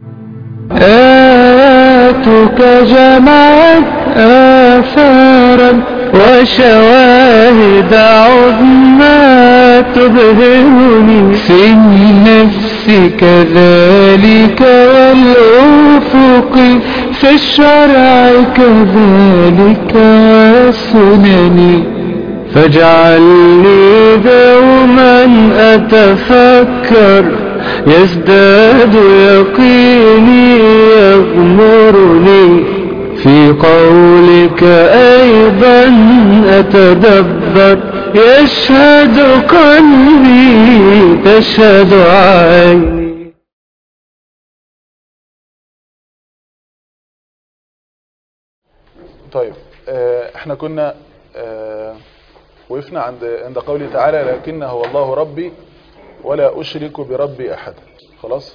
آياتك جمعت آثارا وشواهد عظمى تبهرني في النفس كذلك والأفق في الشرع كذلك والسنن فاجعل لي دوما أتفكر يزداد يقيني يغمرني في قولك أيضا أتدبر يشهد قلبي تشهد عيني طيب آه، احنا كنا آه، وقفنا عند عند قوله تعالى لكن هو الله ربي ولا أشرك بربي أحدا خلاص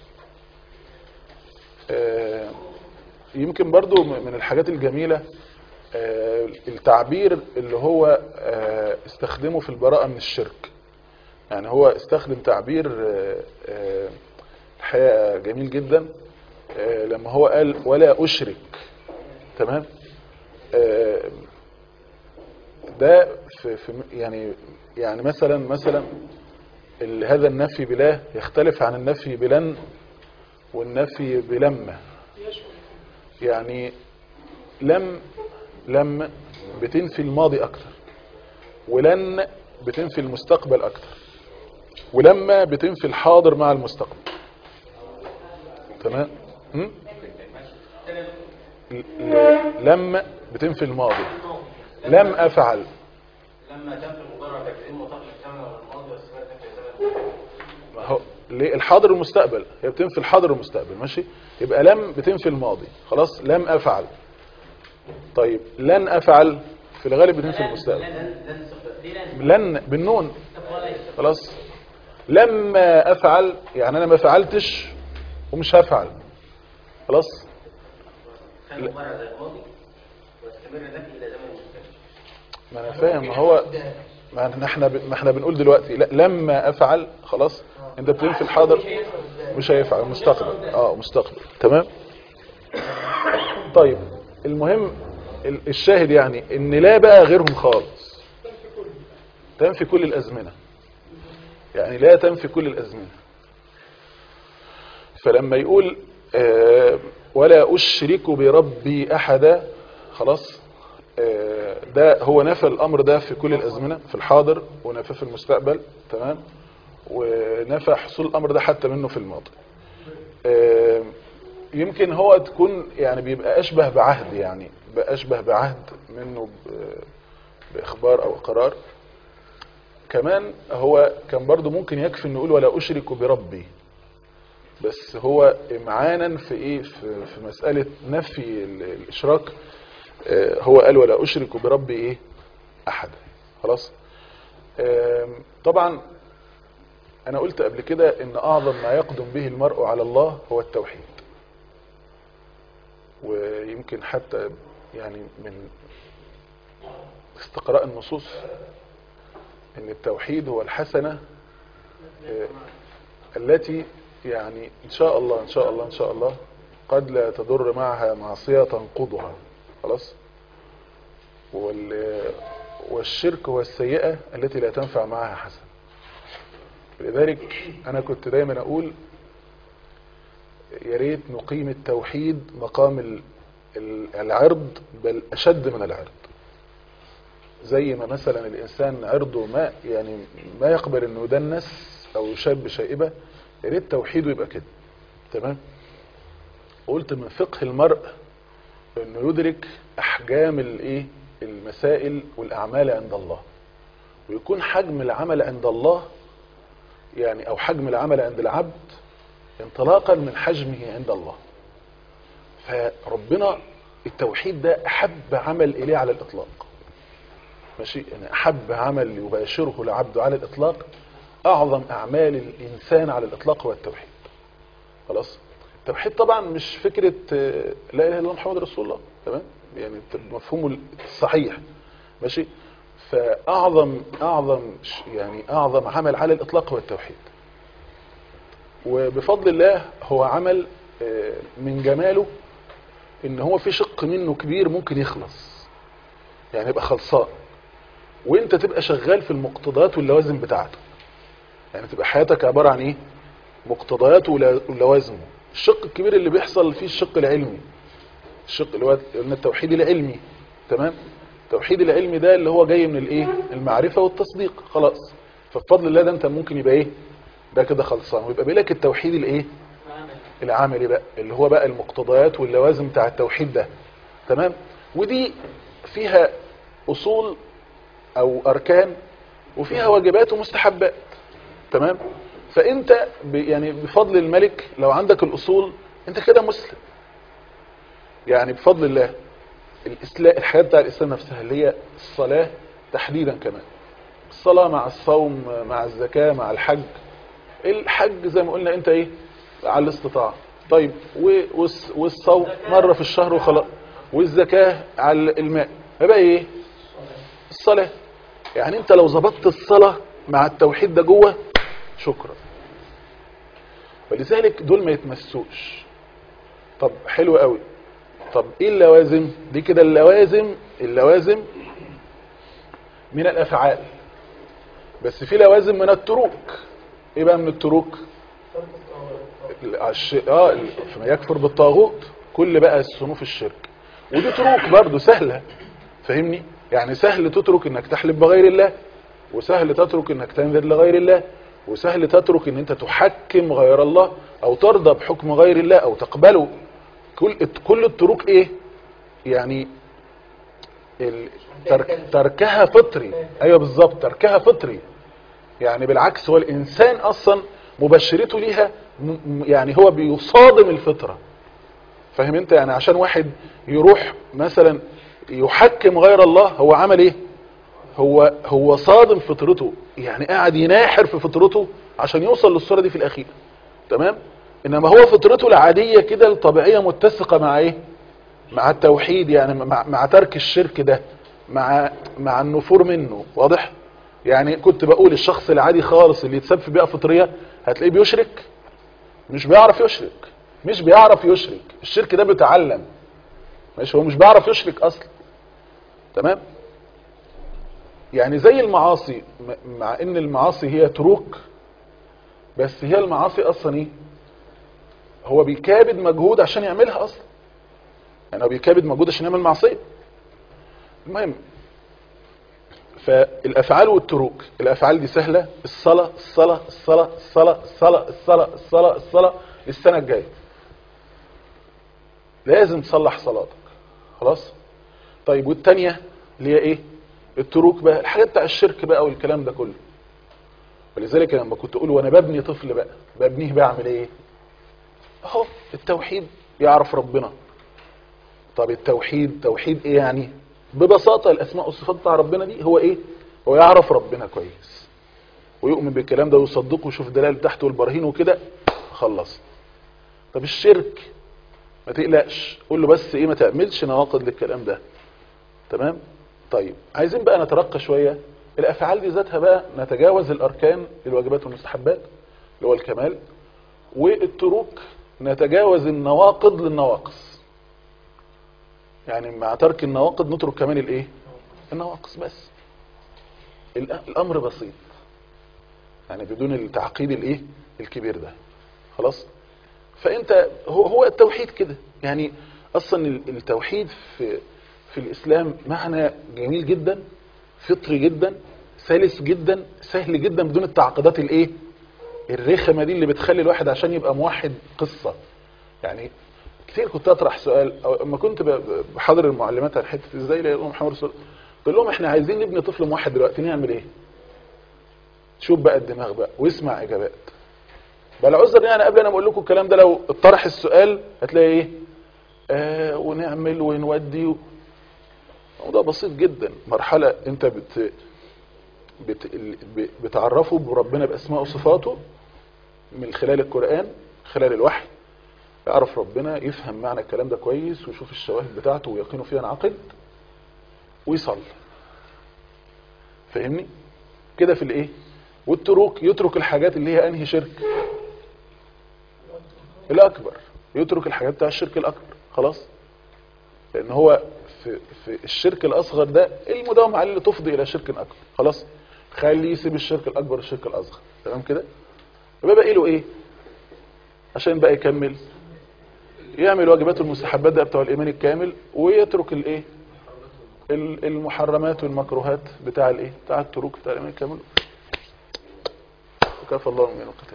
آه، يمكن برضو م- من الحاجات الجميلة آه، التعبير اللي هو آه، استخدمه في البراءة من الشرك يعني هو استخدم تعبير آه، آه، الحقيقة جميل جدا آه، لما هو قال ولا أشرك تمام آه، ده في في يعني يعني مثلا مثلا ال- هذا النفي بلا يختلف عن النفي بلن والنفي بلما يعني لم لم بتنفي الماضي اكتر ولن بتنفي المستقبل اكتر ولما بتنفي الحاضر مع المستقبل تمام م? ل- ل- لم بتنفي الماضي لم افعل لما تنفي المضارع تكريم مطلق الزمن والماضي والسماء تنفي الزمن ما هو ليه الحاضر والمستقبل هي بتنفي الحاضر والمستقبل ماشي يبقى لم بتنفي الماضي خلاص لم افعل طيب لن افعل في الغالب بتنفي المستقبل لن لن صفة دي لن لن بالنون وليس خلاص لما افعل يعني انا ما فعلتش ومش هفعل خلاص كان مضارع زي الماضي واستمر نفي الى زمن المستقبل ما انا فاهم ما هو ما احنا ب... ما احنا بنقول دلوقتي لا لما افعل خلاص انت بتنفي الحاضر مش هيفعل مستقبل اه مستقبل تمام طيب المهم ال- الشاهد يعني ان لا بقى غيرهم خالص تنفي كل الازمنه يعني لا تنفي كل الازمنه فلما يقول آه، ولا اشرك بربي احدا خلاص آه، ده هو نفى الامر ده في كل الازمنه في الحاضر ونفى في المستقبل تمام ونفى حصول الامر ده حتى منه في الماضي آه، يمكن هو تكون يعني بيبقى اشبه بعهد يعني بقى اشبه بعهد منه ب- باخبار او قرار كمان هو كان برضو ممكن يكفي انه يقول ولا اشرك بربي بس هو امعانا في ايه في, في مسألة نفي ال- الاشراك آه، هو قال ولا اشرك بربي ايه احد خلاص آم، طبعا انا قلت قبل كده ان اعظم ما يقدم به المرء على الله هو التوحيد ويمكن حتى يعني من استقراء النصوص ان التوحيد هو الحسنة آه، التي يعني ان شاء الله ان شاء الله ان شاء الله قد لا تضر معها معصية تنقضها خلاص وال والشرك هو السيئة التي لا تنفع معها حسن لذلك انا كنت دايما اقول يا ريت نقيم التوحيد مقام ال- ال- العرض بل اشد من العرض زي ما مثلا الانسان عرضه ما يعني ما يقبل انه يدنس او يشاب شائبه يا ريت توحيده يبقى كده تمام قلت من فقه المرء انه يدرك احجام الايه المسائل والاعمال عند الله ويكون حجم العمل عند الله يعني او حجم العمل عند العبد انطلاقا من حجمه عند الله فربنا التوحيد ده احب عمل اليه على الاطلاق ماشي يعني احب عمل يباشره العبد على الاطلاق اعظم اعمال الانسان على الاطلاق هو التوحيد خلاص التوحيد طبعا مش فكرة آه، لا اله الا الله محمد رسول الله تمام يعني مفهومه الصحيح ماشي فاعظم اعظم ش- يعني اعظم عمل على الاطلاق هو التوحيد وبفضل الله هو عمل آه، من جماله ان هو في شق منه كبير ممكن يخلص يعني يبقى خلصان وانت تبقى شغال في المقتضيات واللوازم بتاعته يعني تبقى حياتك عبارة عن ايه مقتضيات ولا- ولوازمه الشق الكبير اللي بيحصل فيه الشق العلمي الشق اللي هو قلنا التوحيد العلمي تمام التوحيد العلمي ده اللي هو جاي من الايه المعرفة والتصديق خلاص فبفضل الله ده انت ممكن يبقى ايه ده كده خلصان ويبقى بيلك التوحيد الايه العملي بقى اللي هو بقى المقتضيات واللوازم بتاع التوحيد ده تمام ودي فيها اصول او اركان وفيها واجبات ومستحبات تمام فانت ب يعني بفضل الملك لو عندك الاصول انت كده مسلم يعني بفضل الله الاسلام الحياه بتاع الاسلام نفسها اللي هي الصلاه تحديدا كمان الصلاه مع الصوم مع الزكاه مع الحج الحج زي ما قلنا انت ايه على الاستطاعه طيب و- والص- والصوم مره في الشهر وخلاص والزكاه على الماء يبقى ايه الصلاه يعني انت لو ظبطت الصلاه مع التوحيد ده جوه شكرا ولذلك دول ما يتمسوش طب حلو قوي طب ايه اللوازم دي كده اللوازم اللوازم من الافعال بس في لوازم من التروك ايه بقى من التروك الش... اه ال- فما يكفر بالطاغوت كل بقى الصنوف الشرك ودي تروك برضو سهلة فاهمني يعني سهل تترك انك تحلف بغير الله وسهل تترك انك تنذر لغير الله وسهل تترك ان انت تحكم غير الله او ترضى بحكم غير الله او تقبله كل كل التروك ايه يعني ال... ترك... تركها فطري ايوه بالظبط تركها فطري يعني بالعكس هو الانسان اصلا مبشرته ليها م- م- يعني هو بيصادم الفطره فاهم انت يعني عشان واحد يروح مثلا يحكم غير الله هو عمل ايه هو هو صادم فطرته يعني قاعد يناحر في فطرته عشان يوصل للصوره دي في الاخير تمام انما هو فطرته العاديه كده الطبيعيه متسقه مع ايه مع التوحيد يعني مع, مع ترك الشرك ده مع مع النفور منه واضح يعني كنت بقول الشخص العادي خالص اللي يتساب في بيئه فطريه هتلاقيه بيشرك مش بيعرف يشرك مش بيعرف يشرك الشرك ده بيتعلم ماشي هو مش بيعرف يشرك اصلا تمام يعني زي المعاصي م- مع ان المعاصي هي تروك بس هي المعاصي اصلا ايه هو بيكابد مجهود عشان يعملها اصلا يعني هو بيكابد مجهود عشان يعمل معصيه المهم فالافعال والتروك الافعال دي سهله الصلاه الصلاه الصلاه الصلاه الصلاه الصلاه الصلاه الصلاه السنه الجايه لازم تصلح صلاتك خلاص طيب والتانية اللي هي ايه التروك بقى الحاجات بتاع الشرك بقى والكلام ده كله ولذلك لما كنت اقول وانا ببني طفل بقى ببنيه بعمل ايه اهو التوحيد يعرف ربنا طب التوحيد توحيد ايه يعني ببساطة الاسماء والصفات بتاع ربنا دي هو ايه هو يعرف ربنا كويس ويؤمن بالكلام ده ويصدقه ويشوف الدلائل تحته والبراهين وكده خلص طب الشرك ما تقلقش قول له بس ايه ما تعملش نواقض للكلام ده تمام طيب عايزين بقى نترقى شوية الافعال دي ذاتها بقى نتجاوز الاركان الواجبات والمستحبات اللي هو الكمال والتروك نتجاوز النواقض للنواقص يعني مع ترك النواقض نترك كمان الايه النواقص بس الأ- الامر بسيط يعني بدون التعقيد الايه الكبير ده خلاص فانت هو هو التوحيد كده يعني اصلا ال- التوحيد في في الاسلام معنى جميل جدا فطري جدا سلس جدا سهل جدا بدون التعقيدات الايه الرخمه دي اللي بتخلي الواحد عشان يبقى موحد قصه يعني كتير كنت اطرح سؤال او اما كنت ب- ب- بحضر المعلمات عن حته ازاي لا محمد رسول قلت لهم احنا عايزين نبني طفل موحد دلوقتي نعمل ايه شوف بقى الدماغ بقى واسمع اجابات بل عذر يعني قبل انا بقول لكم الكلام ده لو اتطرح السؤال هتلاقي ايه آه ونعمل ونودي و... موضوع بسيط جدا مرحلة انت بت... بت... ب- بتعرفه بربنا باسماء وصفاته من خلال القرآن خلال الوحي يعرف ربنا يفهم معنى الكلام ده كويس ويشوف الشواهد بتاعته ويقينه فيها ينعقد ويصلي فاهمني كده في الايه والتروك يترك الحاجات اللي هي انهي شرك الاكبر يترك الحاجات بتاع الشرك الاكبر خلاص لان هو في, في الشرك الاصغر ده المداومه عليه اللي تفضي الى شرك اكبر خلاص خليه يسيب الشرك الاكبر والشرك الاصغر تمام كده يبقى باقي له ايه عشان بقى يكمل يعمل واجبات المستحبات ده بتوع الايمان الكامل ويترك الايه ال- المحرمات والمكروهات بتاع الايه بتاع التروك بتاع الايمان الكامل وكفى الله من القتال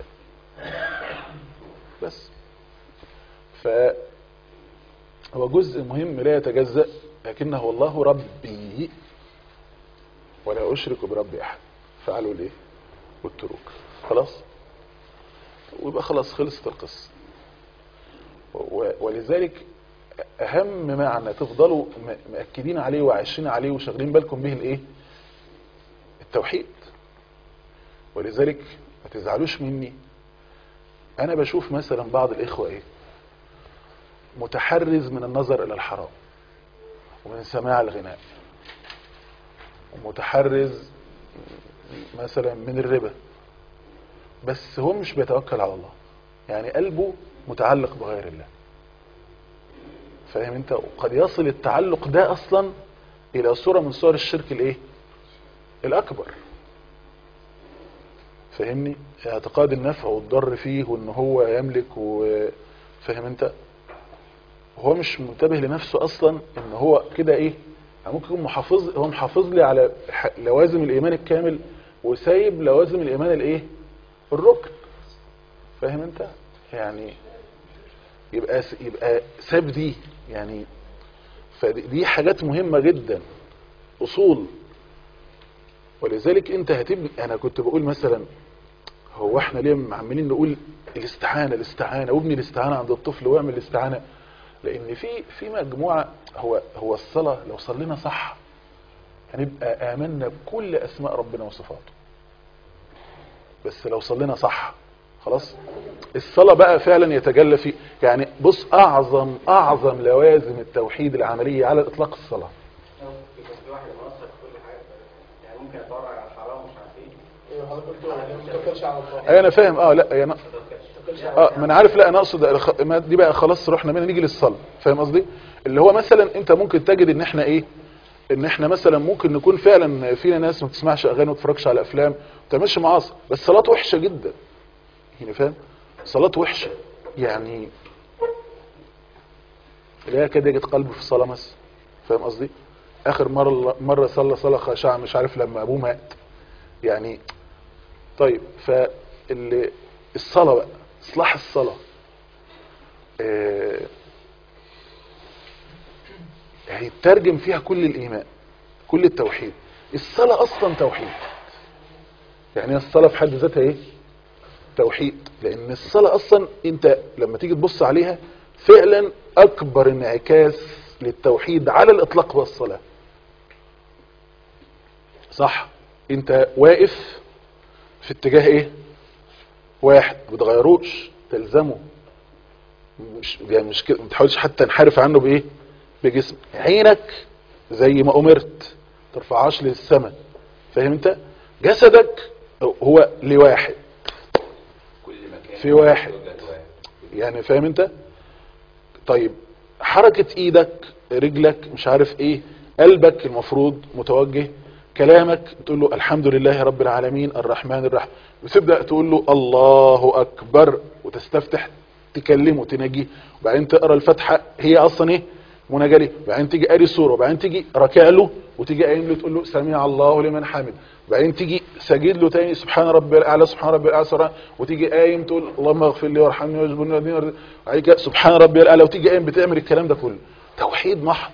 بس ف هو جزء مهم لا يتجزأ لكنه والله ربي ولا أشرك بربي أحد فعلوا الايه والتروك خلاص ويبقى خلاص خلصت القصة و- ولذلك أهم معنى تفضلوا م- مأكدين عليه وعايشين عليه وشغلين بالكم به الايه التوحيد ولذلك ما تزعلوش مني انا بشوف مثلا بعض الاخوة ايه متحرز من النظر الى الحرام ومن سماع الغناء ومتحرز مثلا من الربا بس هو مش بيتوكل على الله يعني قلبه متعلق بغير الله فاهم انت وقد يصل التعلق ده اصلا الى صورة من صور الشرك الايه الاكبر فاهمني اعتقاد النفع والضر فيه وان هو يملك وفاهم انت هو مش منتبه لنفسه اصلا ان هو كده ايه يعني ممكن يكون محافظ هو محافظ لي على ح- لوازم الايمان الكامل وسايب لوازم الايمان الايه الركن فاهم انت يعني يبقى س- يبقى ساب دي يعني فدي حاجات مهمة جدا اصول ولذلك انت هتبني انا كنت بقول مثلا هو احنا ليه عمالين نقول الاستعانة الاستعانة وابني الاستعانة عند الطفل واعمل الاستعانة لان في في مجموعة هو هو الصلاة لو صلينا صح هنبقى امنا بكل اسماء ربنا وصفاته بس لو صلينا صح خلاص الصلاة بقى فعلا يتجلى في يعني بص اعظم اعظم لوازم التوحيد العملية على الاطلاق الصلاة لو يكون في واحد مقصر في كل حاجه يعني ممكن اتورع على الحرام ومش عارف ايه ايوه حضرتك قلت ما تتوكلش على الله ايوه انا فاهم اه لا يعني ما توكلش اه ما انا عارف لا انا اقصد الخ- ما دي بقى خلاص رحنا منها نيجي للصلاه فاهم قصدي اللي هو مثلا انت ممكن تجد ان احنا ايه ان احنا مثلا ممكن نكون فعلا فينا ناس ما بتسمعش اغاني وما بتتفرجش على افلام ما بتعملش معاصي بس صلاه وحشه جدا يعني فاهم صلاه وحشه يعني لا كده يجد قلبه في الصلاه مثلا فاهم قصدي اخر مره مره صلى صلاه خاشعه مش عارف لما ابوه مات يعني طيب فالصلاه بقى اصلاح الصلاه آه، هيترجم فيها كل الايمان كل التوحيد الصلاه اصلا توحيد يعني الصلاه في حد ذاتها ايه توحيد لان الصلاه اصلا انت لما تيجي تبص عليها فعلا اكبر انعكاس للتوحيد على الاطلاق هو الصلاه صح انت واقف في اتجاه ايه واحد ما بتغيروش تلزمه مش يعني مش كده ما تحاولش حتى نحارف عنه بايه بجسم عينك زي ما امرت ترفعهاش للسماء فاهم انت جسدك هو لواحد كل مكان في واحد. وجهة واحد. يعني فاهم انت طيب حركة ايدك رجلك مش عارف ايه قلبك المفروض متوجه كلامك تقول له الحمد لله رب العالمين الرحمن الرحيم وتبدأ تقول له الله اكبر وتستفتح تكلمه تناجيه وبعدين تقرا الفاتحه هي اصلا ايه مناجاه ليه وبعدين تيجي قاري سوره وبعدين تيجي راكع له وتيجي قايم له تقول له سمع الله لمن حمد وبعدين تيجي ساجد له تاني سبحان ربي الاعلى سبحان ربي الاعلى سبحان وتيجي قايم تقول اللهم اغفر لي وارحمني واجبرني واهدني وبعد كده سبحان ربي الاعلى وتيجي قايم بتعمل الكلام ده كله توحيد محض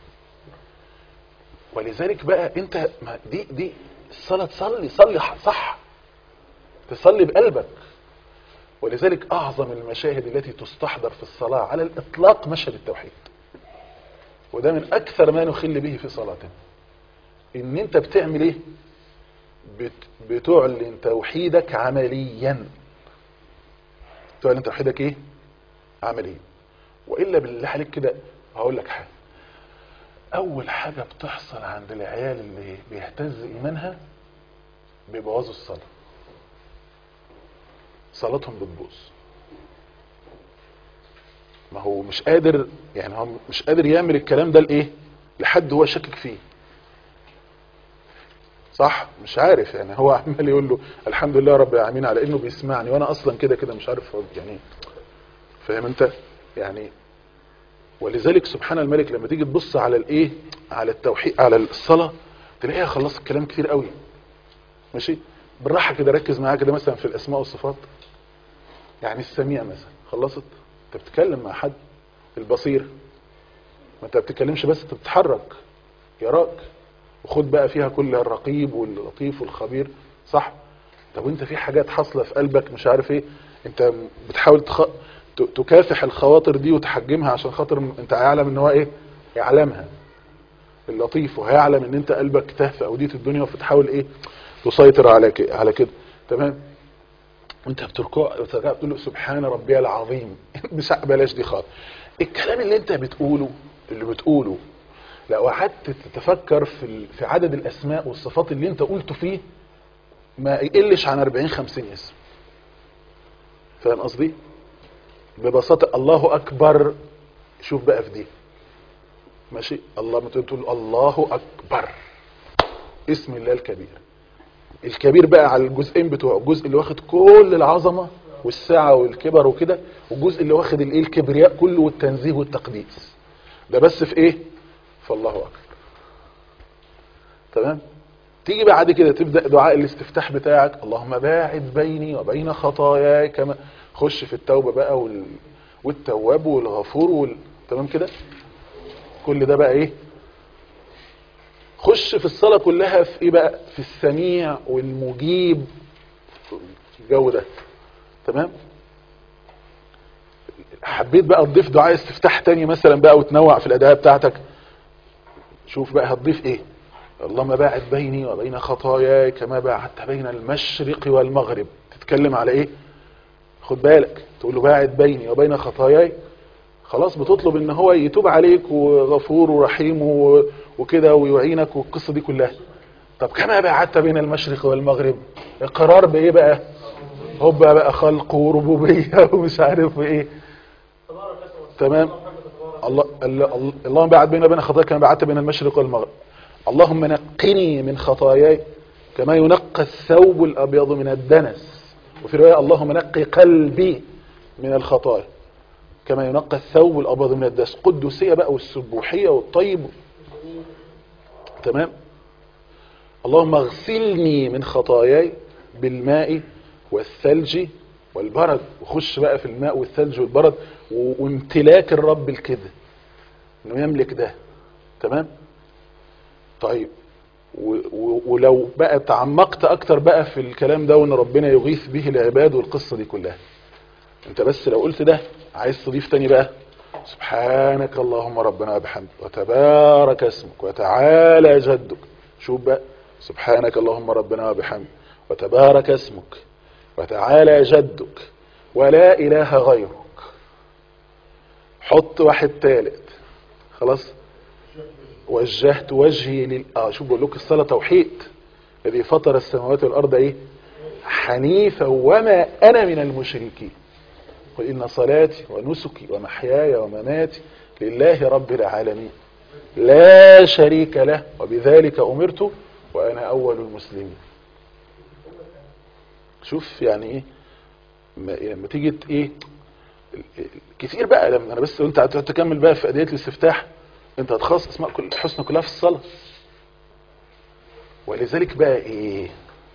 ولذلك بقى انت ما دي دي الصلاه تصلي صلي صح تصلي بقلبك ولذلك اعظم المشاهد التي تستحضر في الصلاه على الاطلاق مشهد التوحيد وده من اكثر ما نخل به في صلاتنا ان انت بتعمل ايه بت بتعلن توحيدك عمليا تعلن توحيدك ايه عمليا والا بالله عليك كده هقول لك حاجه اول حاجه بتحصل عند العيال اللي بيهتز ايمانها بيبوظوا الصلاه صلاتهم بتبوظ ما هو مش قادر يعني هو مش قادر يعمل الكلام ده لايه لحد هو شاكك فيه صح مش عارف يعني هو عمال يقول له الحمد لله رب العالمين على انه بيسمعني وانا اصلا كده كده مش عارف أرد يعني إيه. فاهم انت يعني ولذلك سبحان الملك لما تيجي تبص على الايه على التوحيد على الصلاه تلاقيها خلصت كلام كتير قوي ماشي بالراحه كده ركز معايا كده مثلا في الاسماء والصفات يعني السميع مثلا خلصت انت بتتكلم مع حد البصير ما انت بتتكلمش بس انت بتتحرك يراك وخد بقى فيها كل الرقيب واللطيف والخبير صح طب وانت في حاجات حاصله في قلبك مش عارف ايه انت بتحاول تخ... ت- تكافح الخواطر دي وتحجمها عشان خاطر انت يعلم ان هو ايه يعلمها اللطيف وهيعلم ان انت قلبك تاه في اوديه الدنيا فتحاول ايه تسيطر على ك... على كده تمام وانت بتركع بتركع بتقول له سبحان ربي العظيم مش بلاش دي خالص الكلام اللي انت بتقوله اللي بتقوله لو قعدت تتفكر في ال- في عدد الاسماء والصفات اللي انت قلته فيه ما يقلش عن 40 50 اسم فاهم قصدي ببساطه الله اكبر شوف بقى في دي ماشي الله ما تقول الله اكبر اسم الله الكبير الكبير بقى على الجزئين بتوعه الجزء اللي واخد كل العظمه والسعه والكبر وكده والجزء اللي واخد الايه الكبرياء كله والتنزيه والتقديس ده بس في ايه فالله اكبر تمام تيجي بعد كده تبدا دعاء الاستفتاح بتاعك اللهم باعد بيني وبين خطاياي كما خش في التوبه بقى وال... والتواب والغفور وال... تمام كده كل ده بقى ايه خش في الصلاه كلها في ايه بقى في السميع والمجيب الجو ده تمام حبيت بقى تضيف دعاء استفتاح تاني مثلا بقى وتنوع في الادعيه بتاعتك شوف بقى هتضيف ايه اللهم باعد بيني وبين خطاياي كما باعدت بين المشرق والمغرب تتكلم على ايه خد بالك تقول له باعد بيني وبين خطاياي خلاص بتطلب ان هو يتوب عليك وغفور ورحيم و- وكده ويعينك والقصه دي كلها طب كما باعدت بين المشرق والمغرب اقرار بايه بقى هوبا بقى خلق وربوبيه ومش عارف ايه تمام الله الله- اللهم بعد بيني وبين خطاياي كما بعدت بين المشرق والمغرب اللهم نقني من خطاياي كما ينقى الثوب الابيض من الدنس وفي روايه اللهم نقي قلبي من الخطايا كما ينقى الثوب الابيض من الدنس قدسيه بقى والسبوحيه والطيب تمام اللهم اغسلني من خطاياي بالماء والثلج والبرد وخش بقى في الماء والثلج والبرد و- وامتلاك الرب الكده انه يملك ده تمام طيب و- و- ولو بقى تعمقت اكتر بقى في الكلام ده وان ربنا يغيث به العباد والقصه دي كلها انت بس لو قلت ده عايز تضيف تاني بقى سبحانك اللهم ربنا وبحمدك وتبارك اسمك وتعالى جدك شوف بقى سبحانك اللهم ربنا وبحمدك وتبارك اسمك وتعالى جدك ولا اله غيرك حط واحد ثالث خلاص وجهت وجهي لل اه شوف بقول لك الصلاه توحيد الذي فطر السماوات والارض ايه حنيفا وما انا من المشركين قل ان صلاتي ونسكي ومحياي ومماتي لله رب العالمين لا شريك له وبذلك امرت وانا اول المسلمين شوف يعني ايه ما- لما تيجي ت- ايه كتير بقى لما انا بس وانت هتقعد تكمل بقى في ادعيه الاستفتاح انت هتخصص اسماء كل الحسنى كلها في الصلاه ولذلك بقى ايه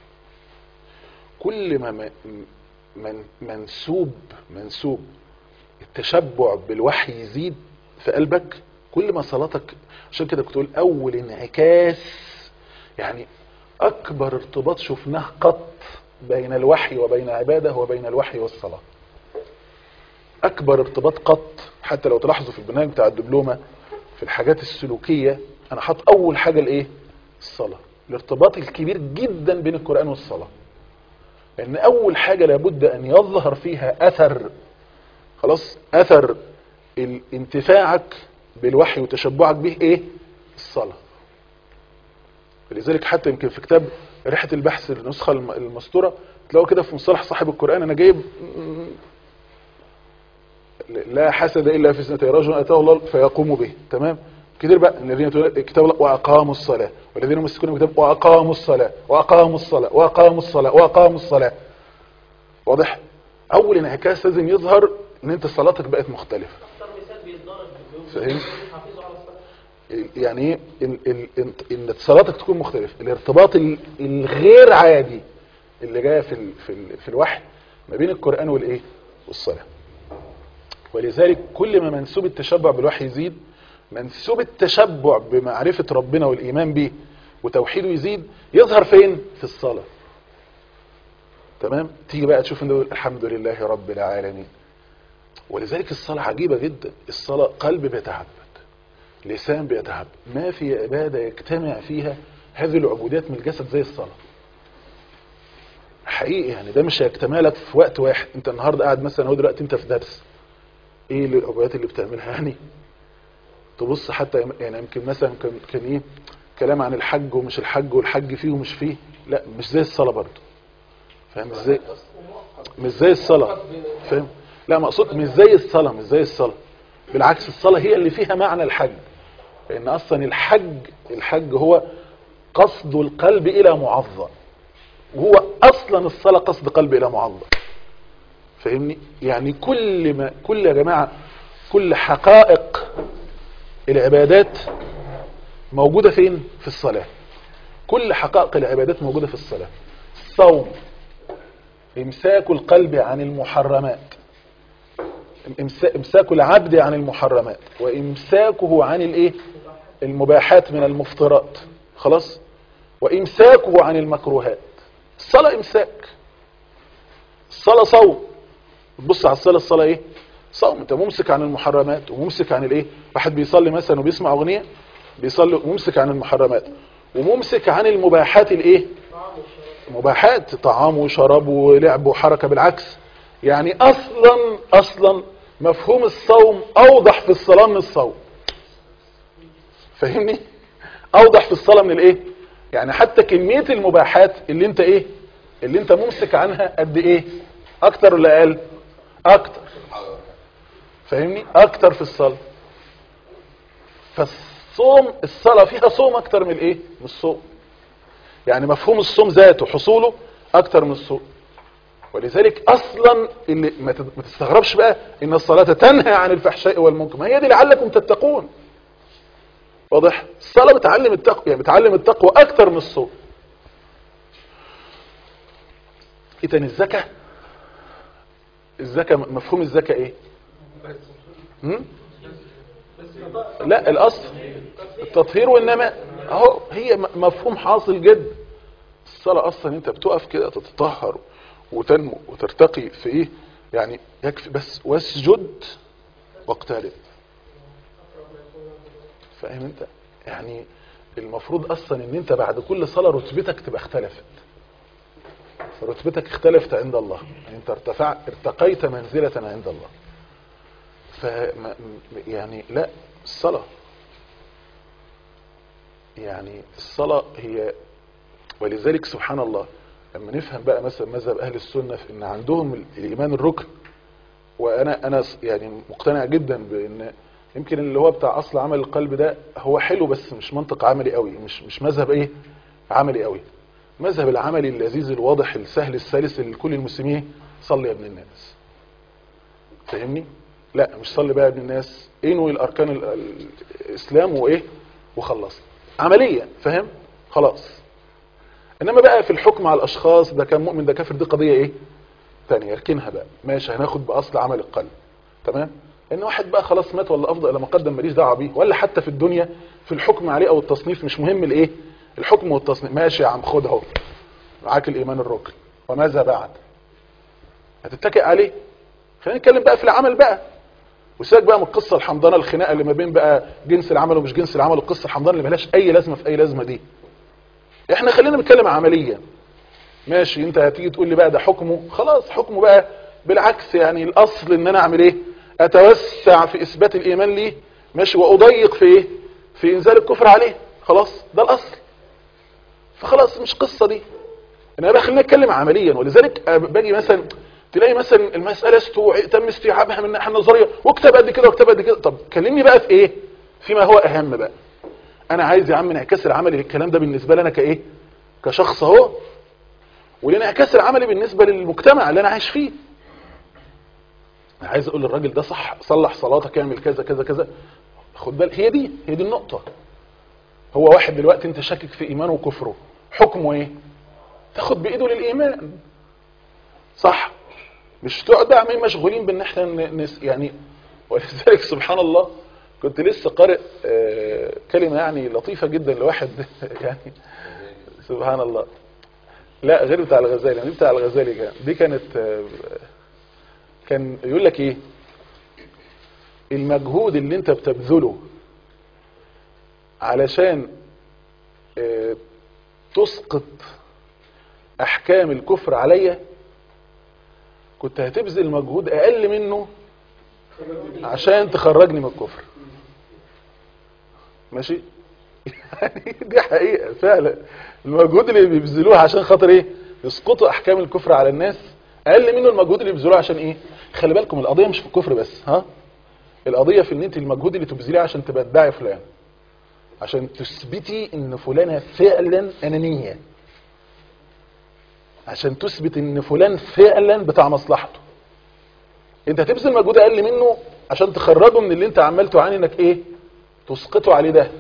كل ما م- من منسوب منسوب التشبع بالوحي يزيد في قلبك كل ما صلاتك عشان كده كنت اقول اول انعكاس يعني اكبر ارتباط شفناه قط بين الوحي وبين عباده وبين الوحي والصلاه اكبر ارتباط قط حتى لو تلاحظوا في البرنامج بتاع الدبلومه في الحاجات السلوكيه انا حاطط اول حاجه الايه الصلاه الارتباط الكبير جدا بين القران والصلاه لان اول حاجه لابد ان يظهر فيها اثر خلاص اثر ال- انتفاعك بالوحي وتشبعك به ايه الصلاه لذلك حتى يمكن في كتاب ريحه البحث النسخه الم- المستوره تلاقوا كده في مصطلح صاحب القران انا جايب لا حسد الا في اثنتين رجل اتاه الله فيقوم به تمام كتير بقى الذين يتلون كتاب الله واقاموا الصلاه والذين يمسكون بالكتاب واقاموا الصلاه واقاموا الصلاه واقاموا الصلاه واقاموا الصلاه واضح اول انعكاس لازم يظهر ان انت صلاتك بقت مختلفه اكتر مثال بيتدرج فاهم حافظوا على الصلاه يعني ايه ان ان ان, إن صلاتك تكون مختلفه الارتباط ال- الغير عادي اللي جايه في ال في ال في الوحي ما بين القران والايه والصلاه ولذلك كل ما منسوب التشبع بالوحي يزيد منسوب التشبع بمعرفه ربنا والايمان به وتوحيده يزيد يظهر فين في الصلاه تمام تيجي بقى تشوف انه الحمد لله رب العالمين ولذلك الصلاه عجيبه جدا الصلاه قلب بيتعبد لسان بيتعب ما في عبادة يجتمع فيها هذه العبوديات من الجسد زي الصلاة حقيقي يعني ده مش هيجتمع لك في وقت واحد انت النهاردة قاعد مثلا اهو دلوقتي انت في درس ايه اللي- العبوديات اللي بتعملها يعني تبص حتى يعني يمكن مثلا كان كان ايه كلام عن الحج ومش الحج والحج فيه ومش فيه لا مش زي الصلاة برضه فاهم ازاي مش زي الصلاة فاهم لا مقصود مش زي الصلاة مش زي الصلاة بالعكس الصلاة هي اللي فيها معنى الحج لأن أصلا الحج الحج هو قصد القلب إلى معظم وهو أصلا الصلاة قصد قلب إلى معظم فاهمني يعني كل ما كل يا جماعة كل حقائق العبادات موجودة فين في الصلاة كل حقائق العبادات موجودة في الصلاة الصوم امساك القلب عن المحرمات إمسا- امساك العبد عن المحرمات وامساكه عن الايه المباحات من المفطرات خلاص وامساكه عن المكروهات الصلاة امساك الصلاة صوم تبص على الصلاة الصلاة ايه صوم انت ممسك عن المحرمات وممسك عن الايه واحد بيصلي مثلا وبيسمع اغنية بيصلي ممسك عن المحرمات وممسك عن المباحات الايه مباحات طعام وشراب ولعب وحركة بالعكس يعني اصلا اصلا مفهوم الصوم اوضح في الصلاة من الصوم فاهمني اوضح في الصلاة من الايه يعني حتى كمية المباحات اللي انت ايه اللي انت ممسك عنها قد ايه اكتر ولا اقل اكتر فاهمني اكتر في الصلاة فالصوم الصلاة فيها صوم اكتر من الايه من الصوم يعني مفهوم الصوم ذاته حصوله اكتر من الصوم ولذلك اصلا اللي ما تت- ما تستغربش بقى ان الصلاة تنهى عن الفحشاء والمنكر ما هي دي لعلكم تتقون واضح الصلاة بتعلم التقوى يعني بتعلم التقوى اكتر من الصوم اذا الزكاة الزكاة مفهوم الزكاة ايه هم؟ لا الاصل التطهير والنماء اهو هي م- مفهوم حاصل جدا الصلاة اصلا انت بتقف كده تتطهر وتنمو وترتقي في ايه يعني يكفي بس واسجد واقترب فاهم انت يعني المفروض اصلا ان انت بعد كل صلاة رتبتك تبقى اختلفت رتبتك اختلفت عند الله يعني انت ارتفع ارتقيت منزلة عند الله ف يعني لا الصلاة يعني الصلاة هي ولذلك سبحان الله لما نفهم بقى مثلا مذهب اهل السنة في ان عندهم ال- الايمان الركن وانا انا س- يعني مقتنع جدا بان يمكن اللي هو بتاع اصل عمل القلب ده هو حلو بس مش منطق عملي قوي مش مش مذهب ايه عملي قوي مذهب العملي اللذيذ الواضح السهل السلس اللي كل المسلمين صلي يا ابن الناس فاهمني لا مش صلي بقى يا ابن الناس انوي الاركان ال- ال- الاسلام وايه وخلص عمليا فاهم خلاص انما بقى في الحكم على الاشخاص ده كان مؤمن ده كافر دي قضيه ايه تانية اركنها بقى ماشي هناخد باصل عمل القلب تمام ان واحد بقى خلاص مات ولا افضل الى ما قدم ماليش دعوه بيه ولا حتى في الدنيا في الحكم عليه او التصنيف مش مهم الايه الحكم والتصنيف ماشي يا عم خد اهو معاك الايمان الركن وماذا بعد هتتكئ عليه خلينا نتكلم بقى في العمل بقى وسيبك بقى من القصه الحمضانه الخناقه اللي ما بين بقى جنس العمل ومش جنس العمل والقصه الحمضانه اللي ملهاش اي لازمه في اي لازمه دي احنا خلينا نتكلم عمليا ماشي انت هتيجي تقول لي بقى ده حكمه خلاص حكمه بقى بالعكس يعني الاصل ان انا اعمل ايه اتوسع في اثبات الايمان ليه ماشي واضيق في ايه في انزال الكفر عليه خلاص ده الاصل فخلاص مش قصه دي انا بقى خلينا نتكلم عمليا ولذلك باجي مثلا تلاقي مثلا المساله استوع... تم استيعابها من الناحيه النظريه وكتاب قد كده وكتاب قد كده طب كلمني بقى في ايه فيما هو اهم بقى انا عايز يا عم انعكاس العملي للكلام ده بالنسبه لنا كايه كشخص اهو والانعكاس العملي بالنسبه للمجتمع اللي انا عايش فيه انا عايز اقول للراجل ده صح صلح صلاتك اعمل كذا كذا كذا خد بالك هي دي هي دي النقطه هو واحد دلوقتي انت شاكك في ايمانه وكفره حكمه ايه تاخد بايده للايمان صح مش تقعد بقى عمالين مشغولين بان احنا ن- نس يعني ولذلك سبحان الله كنت لسه قارئ آه، كلمه يعني لطيفه جدا لواحد يعني سبحان الله لا غير بتاع الغزالي يعني دي بتاع الغزالي كان دي كانت آه، كان يقول لك ايه المجهود اللي انت بتبذله علشان آه، تسقط احكام الكفر عليا كنت هتبذل مجهود اقل منه عشان تخرجني من الكفر ماشي يعني دي حقيقة فعلا المجهود اللي بيبذلوه عشان خاطر ايه يسقطوا احكام الكفر على الناس اقل منه المجهود اللي بيبذلوه عشان ايه خلي بالكم القضية مش في الكفر بس ها القضية في ان انت المجهود اللي تبذليه عشان تبدعي فلان عشان تثبتي ان فلانة فعلا انانية عشان تثبت ان فلان فعلا بتاع مصلحته انت هتبذل مجهود اقل منه عشان تخرجه من اللي انت عمال تعاني انك ايه تسقطه عليه ده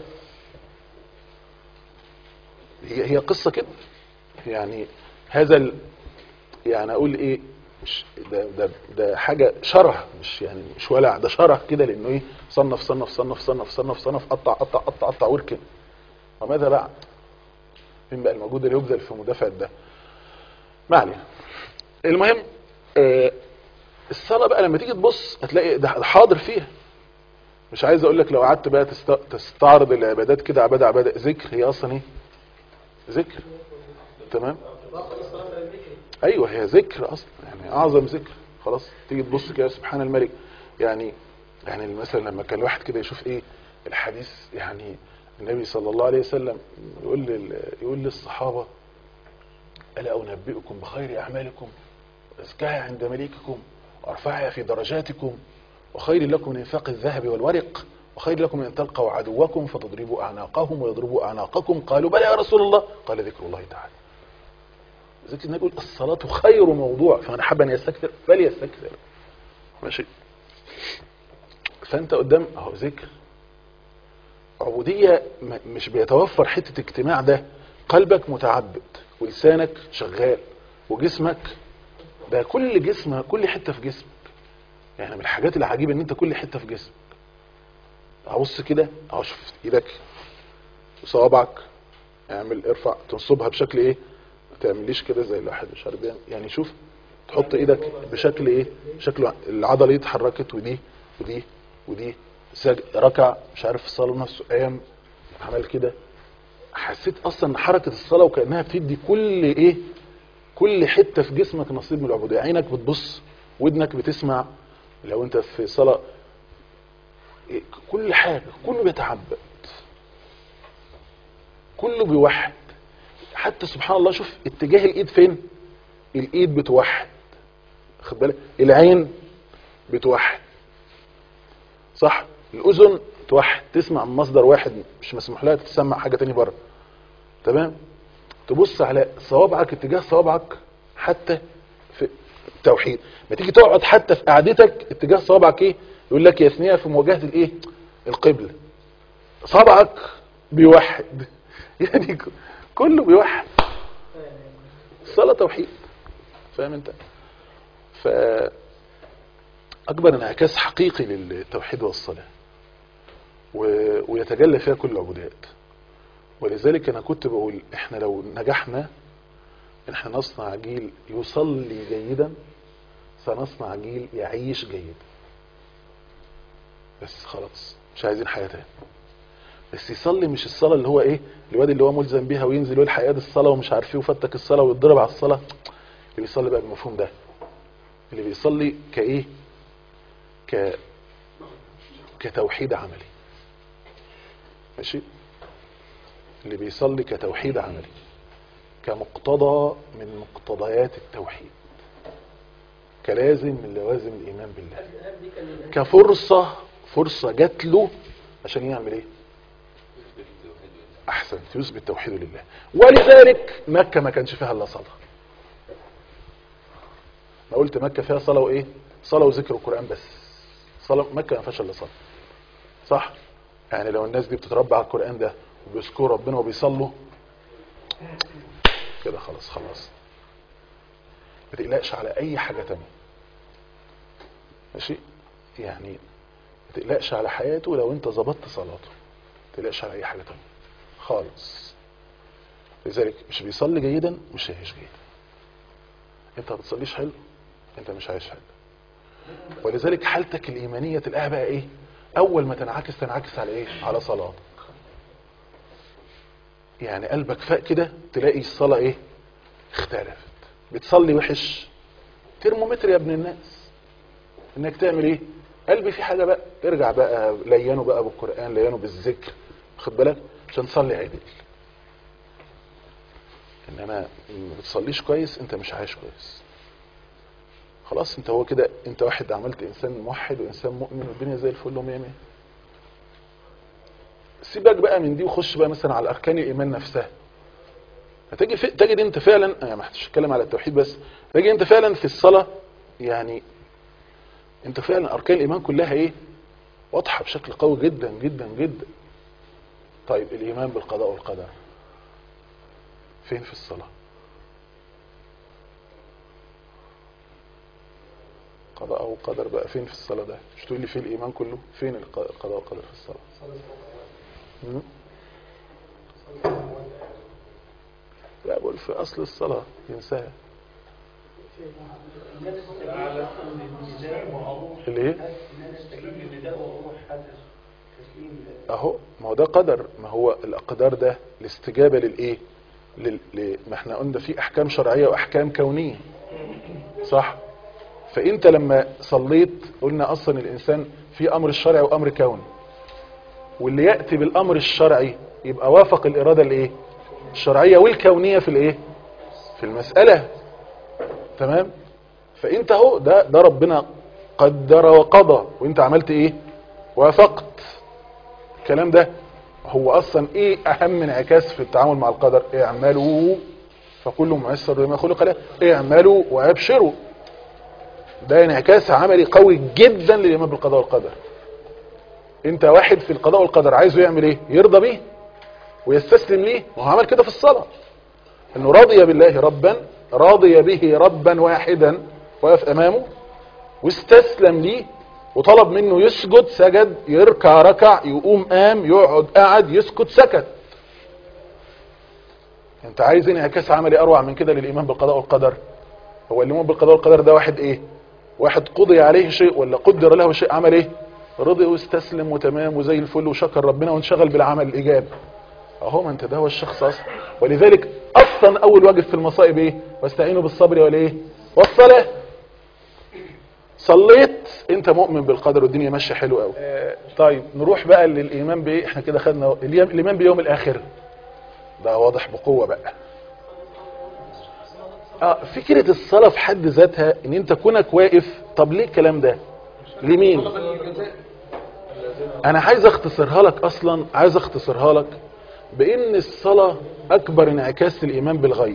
هي هي قصة كده يعني هذا ال... يعني اقول ايه مش ده ده ده حاجة شره مش يعني مش ولع ده شره كده لانه ايه صنف صنف صنف صنف صنف صنف قطع قطع قطع قطع واركن وماذا بعد فين بقى المجهود اللي يبذل في مدافعة ده ما علينا المهم آه الصلاة بقى لما تيجي تبص هتلاقي ده حاضر فيها مش عايز اقول لك لو قعدت بقى تست... تستعرض العبادات كده عبادة عبادة ذكر هي اصلا ايه ذكر تمام ايوه هي ذكر اصلا يعني اعظم ذكر خلاص تيجي تبص كده سبحان الملك يعني يعني مثلا لما كان الواحد كده يشوف ايه الحديث يعني النبي صلى الله عليه وسلم يقول لل... يقول للصحابه الا انبئكم بخير اعمالكم وازكاها عند مليككم وارفعها في درجاتكم وخير لكم من انفاق الذهب والورق وخير لكم من ان تلقوا عدوكم فتضربوا اعناقهم ويضربوا اعناقكم قالوا بلى يا رسول الله قال ذكر الله تعالى ذكر النبي يقول الصلاة خير موضوع فمن حب ان يستكثر فليستكثر ماشي فانت قدام اهو ذكر عبودية م- مش بيتوفر حتة اجتماع ده قلبك متعبد ولسانك شغال وجسمك ده كل جسم كل حتة في جسمك يعني من الحاجات العجيبة ان انت كل حتة في جسمك ابص كده اهو شوف ايدك وصوابعك اعمل ارفع تنصبها بشكل ايه ما تعمليش كده زي الواحد مش عارف بيعمل. يعني شوف تحط ايدك بشكل ايه شكل العضله دي اتحركت ودي ودي ودي سج... ركع مش عارف في الصلاه نفسه قام عمل كده حسيت اصلا ان حركه الصلاه وكانها بتدي كل ايه كل حته في جسمك نصيب من العبوديه عينك بتبص ودنك بتسمع لو انت في صلاه إيه، كل حاجه كله بيتعبد كله بيوحد حتى سبحان الله شوف اتجاه الايد فين الايد بتوحد خد بالك العين بتوحد صح الاذن توحد تسمع من مصدر واحد مش مسموح لها تسمع حاجه تاني بره تمام تبص على صوابعك اتجاه صوابعك حتى في التوحيد ما تيجي تقعد حتى في قعدتك اتجاه صوابعك ايه يقول لك يثنيها في مواجهه الايه القبله صابعك بيوحد يعني ك- كله بيوحد الصلاه توحيد فاهم انت ف اكبر انعكاس حقيقي للتوحيد والصلاه و... ويتجلى فيها كل العبودات ولذلك انا كنت بقول احنا لو نجحنا ان احنا نصنع جيل يصلي جيدا سنصنع جيل يعيش جيدا بس خلاص مش عايزين حياة تاني بس يصلي مش الصلاة اللي هو ايه الواد اللي هو ملزم بيها وينزل يقول حياة الصلاة ومش عارف ايه وفتك الصلاة ويتضرب على الصلاة اللي بيصلي بقى بالمفهوم ده اللي بيصلي كايه ك كتوحيد عملي ماشي اللي بيصلي كتوحيد عملي كمقتضى من مقتضيات التوحيد كلازم من لوازم الايمان بالله كفرصة فرصة جات له عشان يعمل ايه احسن يثبت توحيده لله ولذلك مكة ما كانش فيها الا صلاة ما قلت مكة فيها صلاة وايه صلاة وذكر القرآن بس صلاة مكة ما فيهاش الا صلاة صح يعني لو الناس دي بتتربى على القرآن ده وبيذكروا ربنا وبيصلوا كده خلاص خلاص ما تقلقش على اي حاجة تانية ماشي يعني ما تقلقش على حياته لو انت ظبطت صلاته ما تقلقش على اي حاجة تانية خالص لذلك مش بيصلي جيدا مش هيعيش جيدا انت ما بتصليش حلو انت مش عايش حلو ولذلك حالتك الايمانيه تلاقيها بقى ايه اول ما تنعكس تنعكس على ايه على صلاتك يعني قلبك فاق كده تلاقي الصلاه ايه اختلفت بتصلي وحش ترمومتر يا ابن الناس انك تعمل ايه قلبي في حاجه بقى ارجع بقى لينه بقى بالقران لينه بالذكر خد بالك عشان تصلي عدل انما ما بتصليش كويس انت مش عايش كويس خلاص انت هو كده انت واحد عملت انسان موحد وانسان مؤمن والدنيا زي الفل ومية مية سيبك بقى من دي وخش بقى مثلا على اركان الايمان نفسها هتجي في... تجد انت فعلا انا ما هتكلم على التوحيد بس تجد انت فعلا في الصلاه يعني انت فعلا اركان الايمان كلها ايه واضحه بشكل قوي جدا جدا جدا طيب الايمان بالقضاء والقدر فين في الصلاه قضاء وقدر بقى فين في الصلاة ده مش تقول لي فين الإيمان كله فين الق- القضاء والقدر في الصلاة مم؟ لا بقول في أصل الصلاة ينساها الايه اهو ما هو ده قدر ما هو الاقدار ده الاستجابه للايه لل... ل... ما احنا قلنا في احكام شرعيه واحكام كونيه صح فانت لما صليت قلنا اصلا الانسان في امر الشرعي وامر كوني واللي ياتي بالامر الشرعي يبقى وافق الاراده الايه الشرعيه والكونيه في الايه في المساله تمام فانت اهو ده ده ربنا قدر وقضى وانت عملت ايه وافقت الكلام ده هو اصلا ايه اهم انعكاس في التعامل مع القدر اعملوا فكل ميسر لما خلق له اعملوا وابشروا ده انعكاس عملي قوي جدا للايمان بالقضاء والقدر انت واحد في القضاء والقدر عايزه يعمل ايه يرضى بيه ويستسلم ليه ما هو عمل كده في الصلاه انه رضي بالله ربا راضي به ربا واحدا وقف امامه واستسلم ليه وطلب منه يسجد سجد يركع ركع يقوم قام يقعد قعد يسكت سكت انت عايز انعكاس عملي اروع من كده للايمان بالقضاء والقدر هو الايمان بالقضاء والقدر ده واحد ايه واحد قضي عليه شيء ولا قدر له شيء عمل ايه رضي واستسلم وتمام وزي الفل وشكر ربنا وانشغل بالعمل الايجابي اهو ما انت ده هو الشخص اصلا ولذلك اصلا اول واجب في المصائب ايه واستعينوا بالصبر والايه والصلاه صليت انت مؤمن بالقدر والدنيا ماشيه حلو قوي آه طيب نروح بقى للايمان بايه احنا كده خدنا اليوم- الايمان بيوم الاخر ده واضح بقوه بقى اه فكره الصلاه في حد ذاتها ان انت كونك واقف طب ليه الكلام ده لمين انا عايز اختصرها لك اصلا عايز اختصرها لك بان الصلاه اكبر انعكاس الايمان بالغيب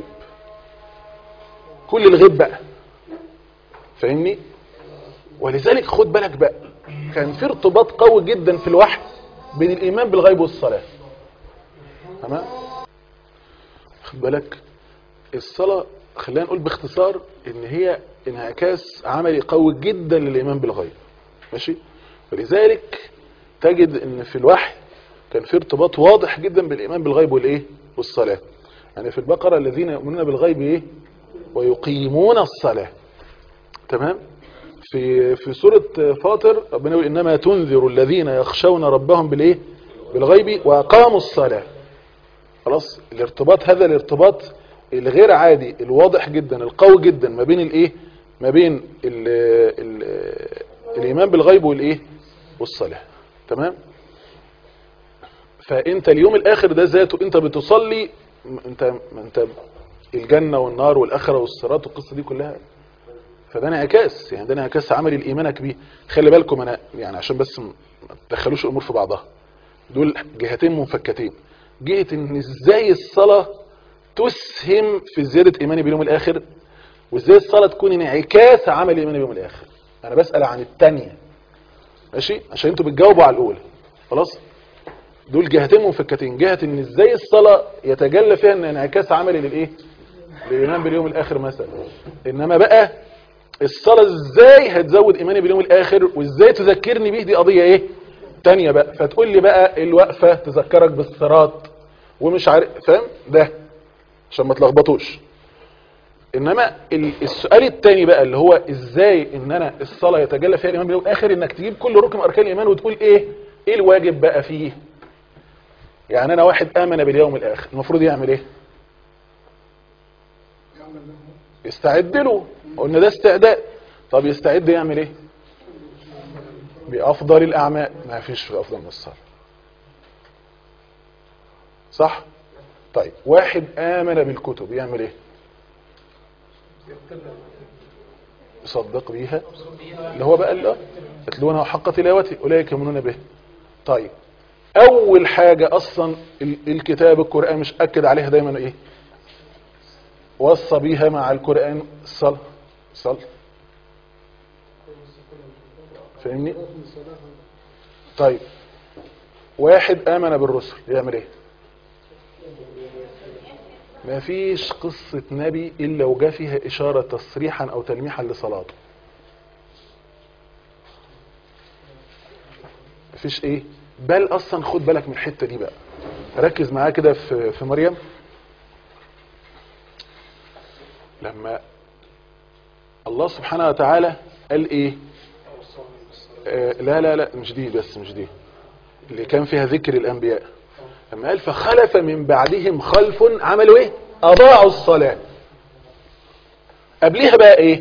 كل الغيب بقى فاهمني ولذلك خد بالك بقى كان في ارتباط قوي جدا في الوحي بين الايمان بالغيب والصلاه تمام خد بالك الصلاه خلينا نقول باختصار ان هي انعكاس عملي قوي جدا للايمان بالغيب ماشي ولذلك تجد ان في الوحي كان في ارتباط واضح جدا بالايمان بالغيب والايه والصلاه يعني في البقره الذين يؤمنون بالغيب ايه ويقيمون الصلاه تمام في في سوره فاطر ربنا يقول انما تنذر الذين يخشون ربهم بالايه بالغيب واقاموا الصلاه خلاص الارتباط هذا الارتباط الغير عادي الواضح جدا القوي جدا ما بين الايه ما بين ال ال الايمان بالغيب والايه والصلاه تمام فانت اليوم الاخر ده ذاته انت بتصلي م- انت انت الجنه والنار والاخره والصراط والقصه دي كلها ف فده انعكاس يعني ده انعكاس عملي لايمانك بيه خلي بالكم انا يعني عشان بس ما تدخلوش الامور في بعضها دول جهتين منفكتين جهه ان ازاي الصلاه تسهم في زياده ايماني باليوم الاخر وازاي الصلاه تكون انعكاس عمل ايماني باليوم الاخر انا بسال عن الثانيه ماشي عشان انتوا بتجاوبوا على الاولى خلاص دول جهتين منفكتين جهه ان ازاي الصلاه يتجلى فيها ان انعكاس عملي للايه للايمان باليوم الاخر مثلا انما بقى الصلاه ازاي هتزود ايماني باليوم الاخر وازاي تذكرني بيه دي قضيه ايه تانية بقى فتقول لي بقى الوقفه تذكرك بالصراط ومش عارف فاهم ده عشان ما تلخبطوش انما ال- السؤال الثاني بقى اللي هو ازاي ان انا الصلاه يتجلى فيها الايمان باليوم الاخر انك تجيب كل ركن من اركان الايمان وتقول ايه ايه الواجب بقى فيه يعني انا واحد امن باليوم الاخر المفروض يعمل ايه يستعد له قلنا ده استعداد طب يستعد يعمل ايه بافضل الاعمال ما فيش في افضل من الصلاه صح طيب واحد امن بالكتب يعمل ايه يصدق بيها اللي هو بقى اللي يتلونها حق تلاوته اولئك يؤمنون به طيب اول حاجه اصلا ال- الكتاب القران مش اكد عليها دايما ايه وصى بيها مع القرآن الصلاة الصلاة فاهمني طيب واحد آمن بالرسل يعمل ايه ما فيش قصة نبي إلا وجا فيها إشارة تصريحا أو تلميحا لصلاته مفيش ايه بل اصلا خد بالك من الحتة دي بقى ركز معايا كده في في مريم لما الله سبحانه وتعالى قال ايه آه لا لا لا مش دي بس مش دي اللي كان فيها ذكر الانبياء لما قال فخلف من بعدهم خلف عملوا ايه اضاعوا الصلاة قبلها بقى ايه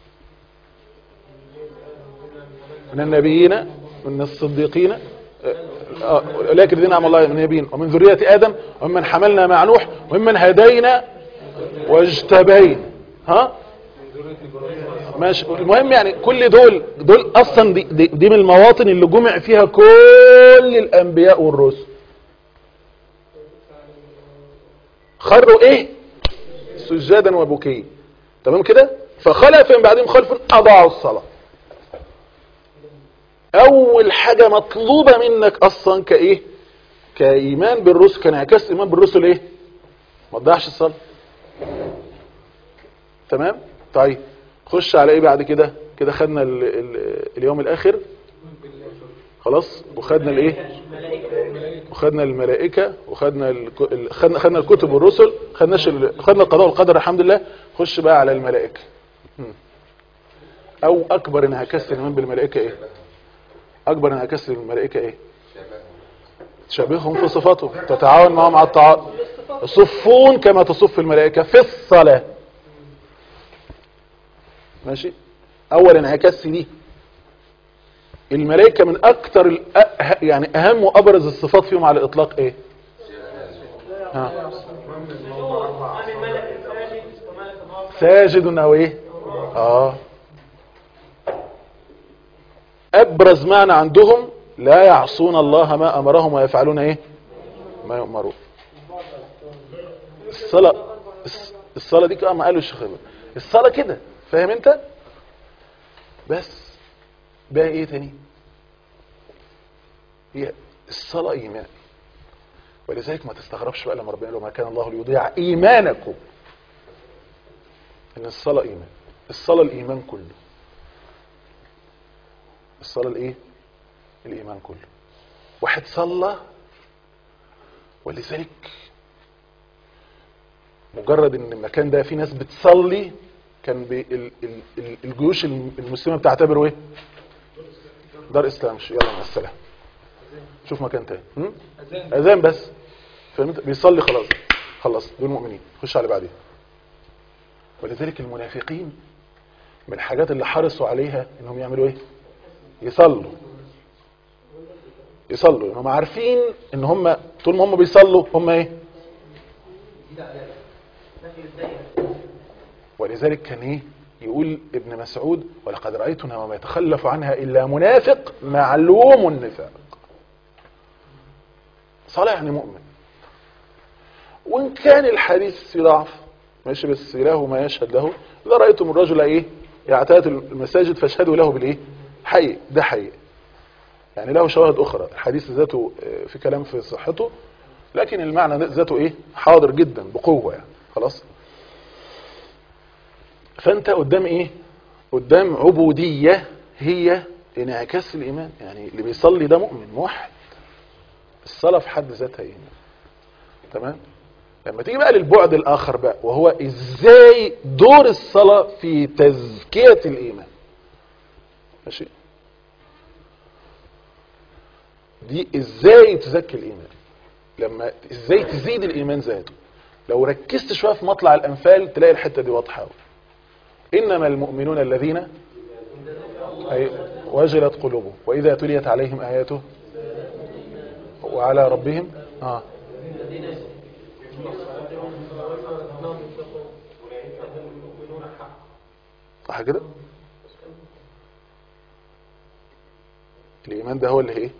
من النبيين من الصديقين آه، اولئك الذين انعم الله عليهم من النبيين ومن ذرية ادم ومن حملنا مع نوح وممن هدينا واجتبين ها ماشي المهم يعني كل دول دول اصلا دي, دي, دي من المواطن اللي جمع فيها كل الانبياء والرسل خروا ايه سجادا وبكيا تمام كده فخلف من بعدهم خلف اضاعوا الصلاه اول حاجه مطلوبه منك اصلا كايه كايمان بالرسل كانعكاس ايمان بالرسل ايه ما تضيعش الصلاه تمام طيب خش على ايه بعد كده كده خدنا ال ال اليوم الاخر خلاص وخدنا الايه وخدنا الملائكه وخدنا ال ال- خدنا خدنا الكتب والرسل خدناش ال- خدنا القضاء والقدر الحمد لله خش بقى على الملائكه مم. او اكبر انعكاس الايمان بالملائكه ايه اكبر انعكاس للملائكه ايه تشابههم في صفاتهم تتعاون معهم على الطاعات يصفون كما تصف الملائكه في الصلاه ماشي اول انعكاس دي الملائكه من اكتر الأه- يعني اهم وابرز الصفات فيهم على الاطلاق ايه ها ساجد او ايه اه ابرز معنى عندهم لا يعصون الله ما امرهم ويفعلون ايه ما يؤمرون الصلاه الص- الصلاه دي كده ما قالوا الشيخ إبراهيم. الصلاه كده فاهم انت بس بقى ايه تاني هي الصلاه ايمان ولذلك ما تستغربش بقى لما ربنا يقول ما كان الله ليضيع ايمانكم ان الصلاه ايمان الصلاه الايمان كله الصلاه الايه الايمان كله واحد صلى ولذلك مجرد ان المكان ده فيه ناس بتصلي كان بي ال ال ال الجيوش الم- المسلمه بتعتبره ايه دار اسلام ش- يلا مع السلامه شوف مكان تاني هم؟ اذان بس فهمت بيصلي خلاص خلص دول مؤمنين خش على بعدين ولذلك المنافقين من الحاجات اللي حرصوا عليها انهم يعملوا ايه يصلوا يصلوا هم عارفين ان هم طول ما هم بيصلوا هم ايه ولذلك كان ايه يقول ابن مسعود ولقد رأيتنا وما يتخلف عنها إلا منافق معلوم النفاق صلاة يعني مؤمن وإن كان الحديث في ضعف ماشي بس له ما يشهد له إذا رأيتم الرجل إيه يعتاد المساجد فاشهدوا له بالإيه حي ده حي يعني له شواهد أخرى الحديث ذاته آه، في كلام في صحته لكن المعنى ذاته إيه حاضر جدا بقوة يعني خلاص فأنت قدام إيه قدام عبودية هي انعكاس الإيمان يعني اللي بيصلي ده مؤمن موحد الصلاة في حد ذاتها إيمان تمام لما تيجي بقى للبعد الآخر بقى وهو إزاي دور الصلاة في تزكية الإيمان ماشي دي إزاي تزكي الإيمان لما إزاي تزيد الإيمان ذاته لو ركزت شوية في مطلع الأنفال تلاقي الحتة دي واضحة أوي. إنما المؤمنون الذين أي وجلت قلوبهم وإذا تليت عليهم آياته وعلى ربهم آه صح كده الإيمان ده هو اللي ايه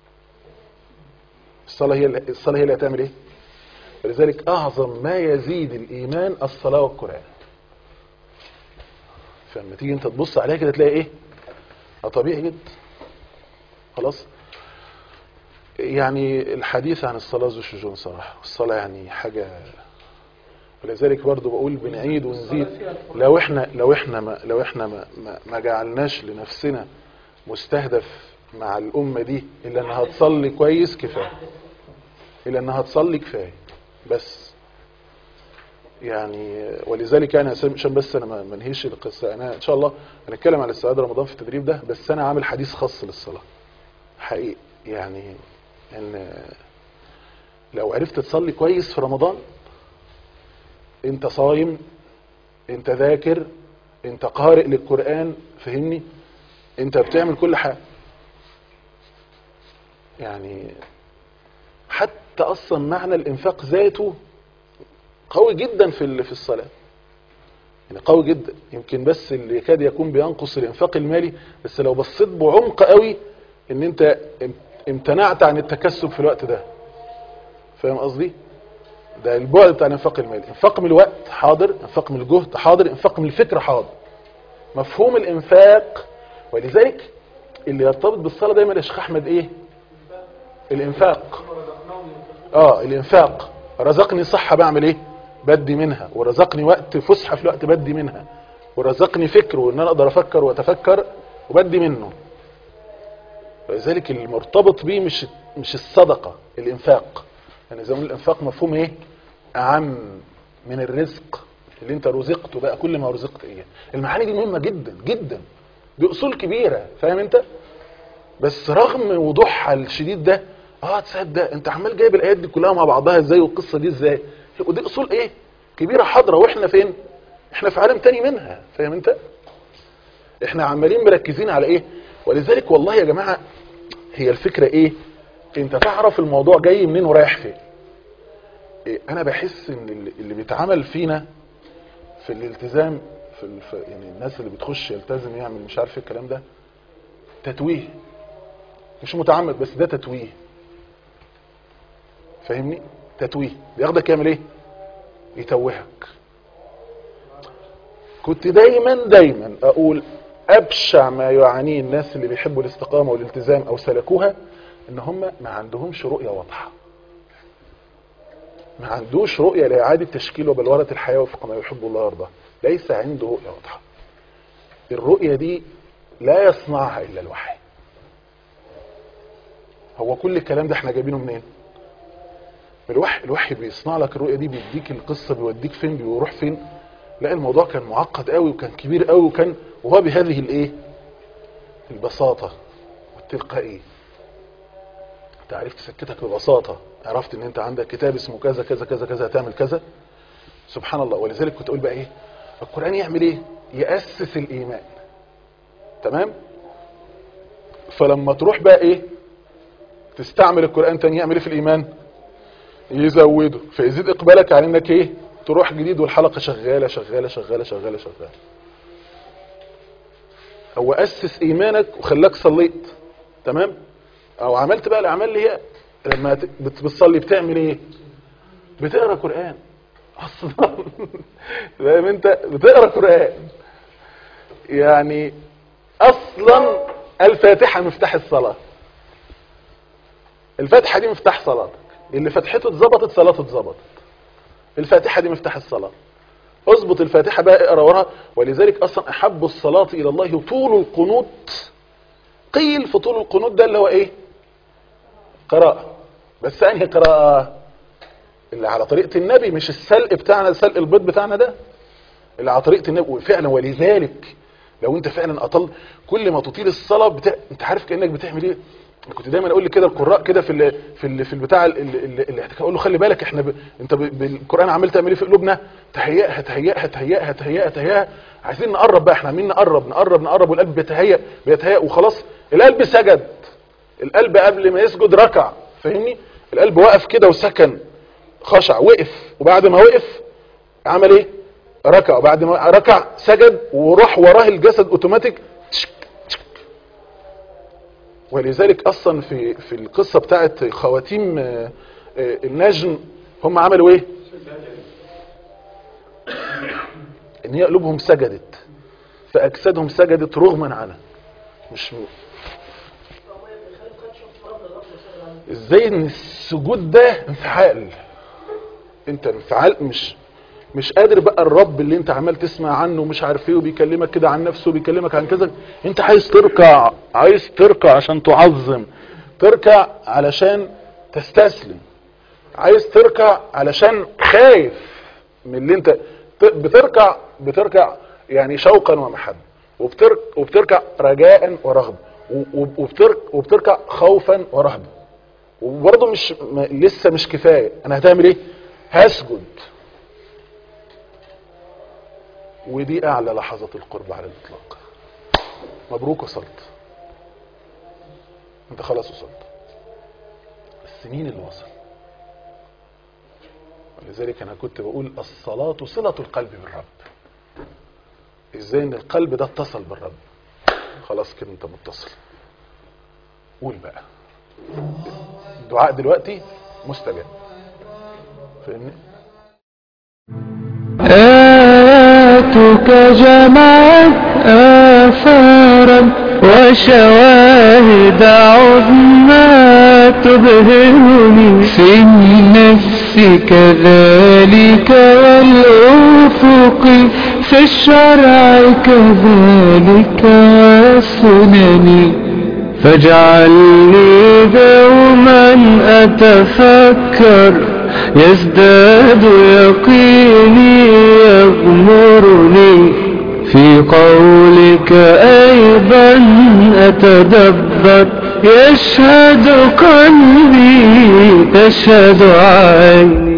الصلاة هي اللي الصلاة هي اللي هتعمل ايه ولذلك أعظم ما يزيد الإيمان الصلاة والقرآن فلما تيجي انت تبص عليها كده تلاقي ايه اه طبيعي جدا خلاص يعني الحديث عن الصلاة ذو شجون صراحة الصلاة يعني حاجة ولذلك برضو بقول بنعيد ونزيد لو احنا لو احنا ما لو احنا ما, ما, ما جعلناش لنفسنا مستهدف مع الأمة دي إلا انها تصلي كويس كفاية إلا انها تصلي كفاية بس يعني ولذلك يعني عشان بس انا ما منهيش القصة انا ان شاء الله هنتكلم على استعداد رمضان في التدريب ده بس انا عامل حديث خاص للصلاة حقيقي يعني ان لو عرفت تصلي كويس في رمضان انت صايم انت ذاكر انت قارئ للقرآن فهمني انت بتعمل كل حاجة يعني حتى اصلا معنى الانفاق ذاته قوي جدا في ال- في الصلاة يعني قوي جدا يمكن بس اللي يكاد يكون بينقص الانفاق المالي بس لو بصيت بعمق قوي ان انت ام- امتنعت عن التكسب في الوقت ده فاهم قصدي ده البعد بتاع الانفاق المالي انفاق من الوقت حاضر انفاق من الجهد حاضر انفاق من الفكر حاضر مفهوم الانفاق ولذلك اللي يرتبط بالصلاة دايما يا شيخ احمد ايه الانفاق اه الانفاق رزقني صحة بعمل ايه بدي منها ورزقني وقت فسحة في الوقت بدي منها ورزقني فكر وان انا اقدر افكر واتفكر وبدي منه ولذلك المرتبط بيه مش مش الصدقة الانفاق يعني زي ما بنقول الانفاق مفهوم ايه اعم من الرزق اللي انت رزقته بقى كل ما رزقت ايه المعاني دي مهمة جدا جدا دي اصول كبيرة فاهم انت بس رغم وضوحها الشديد ده اه تصدق انت عمال جايب الايات دي كلها مع بعضها ازاي والقصه دي ازاي ودي اصول ايه كبيره حاضره واحنا فين احنا في عالم تاني منها فاهم انت احنا عمالين مركزين على ايه ولذلك والله يا جماعه هي الفكره ايه انت تعرف الموضوع جاي منين ورايح فين إيه انا بحس ان اللي اللي بيتعمل فينا في الالتزام في الف... يعني الناس اللي بتخش يلتزم يعمل مش عارف ايه الكلام ده تتويه مش متعمد بس ده تتويه فاهمني تتويه بياخدك يعمل ايه يتوهك كنت دايما دايما اقول ابشع ما يعانيه الناس اللي بيحبوا الاستقامة والالتزام او سلكوها ان هم ما عندهمش رؤية واضحة ما عندوش رؤية لإعادة تشكيل وبلورة الحياة وفق ما يحب الله ويرضاه ليس عنده رؤية واضحة الرؤية دي لا يصنعها إلا الوحي هو كل الكلام ده احنا جايبينه منين الوحي الوحي بيصنع لك الرؤية دي بيديك القصة بيوديك فين بيروح فين لا الموضوع كان معقد قوي وكان كبير قوي وكان وهو بهذه الايه البساطة والتلقائية انت عرفت سكتك ببساطة عرفت ان انت عندك كتاب اسمه كذا كذا كذا كذا هتعمل كذا سبحان الله ولذلك كنت اقول بقى ايه القرآن يعمل ايه يأسس الايمان تمام فلما تروح بقى ايه تستعمل القرآن تاني يعمل ايه في الايمان يزوده فيزيد اقبالك على انك ايه تروح جديد والحلقة شغالة شغالة شغالة شغالة شغالة هو اسس ايمانك وخلاك صليت تمام او عملت بقى الاعمال اللي هي لما ت- بت- بتصلي بتعمل ايه بتقرا قران اصلا فاهم انت بتقرا قران يعني اصلا الفاتحه مفتاح الصلاه الفاتحه دي مفتاح صلاتك اللي فتحته اتظبطت صلاته اتظبطت الفاتحه دي مفتاح الصلاه اظبط الفاتحه بقى اقرا وراها ولذلك اصلا احب الصلاه الى الله طول القنوت قيل في طول القنوت ده اللي هو ايه قراءه بس انهي قراءه اللي على طريقه النبي مش السلق بتاعنا سلق البيض بتاعنا ده اللي على طريقه النبي وفعلا ولذلك لو انت فعلا اطل كل ما تطيل الصلاه بتا... انت عارف كانك بتعمل ايه أنا كنت دايما اقول كده القراء كده في ال... في ال... في البتاع ال- ال- ال- الاعتكاف اقول له خلي بالك احنا ب... انت ب... بالقران عمال تعمل ايه في قلوبنا تهيئها تهيئها تهيئها تهيئها تهيئها عايزين نقرب بقى احنا عاملين نقرب نقرب نقرب والقلب بيتهيأ بيتهيأ وخلاص القلب سجد القلب قبل ما يسجد ركع فاهمني القلب وقف كده وسكن خشع وقف وبعد ما وقف عمل ايه ركع وبعد ما ركع سجد وراح وراه الجسد اوتوماتيك تشك تشك. ولذلك اصلا في في القصه بتاعت خواتيم آه، آه، النجم هم عملوا ايه ان هي قلوبهم سجدت فاجسادهم سجدت رغما عنها مش م... ازاي ان السجود ده انفعال انت انفعال مش مش قادر بقى الرب اللي انت عمال تسمع عنه مش عارف ايه وبيكلمك كده عن نفسه وبيكلمك عن كذا انت عايز تركع عايز تركع عشان تعظم تركع علشان تستسلم عايز تركع علشان خايف من اللي انت ت- بتركع بتركع يعني شوقا ومحبة وبترك وبتركع رجاء ورغبة و- وب- وبترك وبتركع خوفا ورهبة وبرضه مش ما لسه مش كفاية انا هتعمل ايه هسجد ودي اعلى لحظات القرب على الاطلاق مبروك وصلت انت خلاص وصلت بس مين اللي وصل ولذلك انا كنت بقول الصلاة صلة القلب بالرب ازاي ان القلب ده اتصل بالرب خلاص كده انت متصل قول بقى الدعاء دلوقتي مستجاب فاهمني آياتك جمعت آثارا وشواهد عظمى تبهرني في النفس كذلك والأفق في الشرع كذلك والسنن فاجعلني دوما أتفكر يزداد يقيني يغمرني في قولك أيضا أتدبر يشهد قلبي تشهد عيني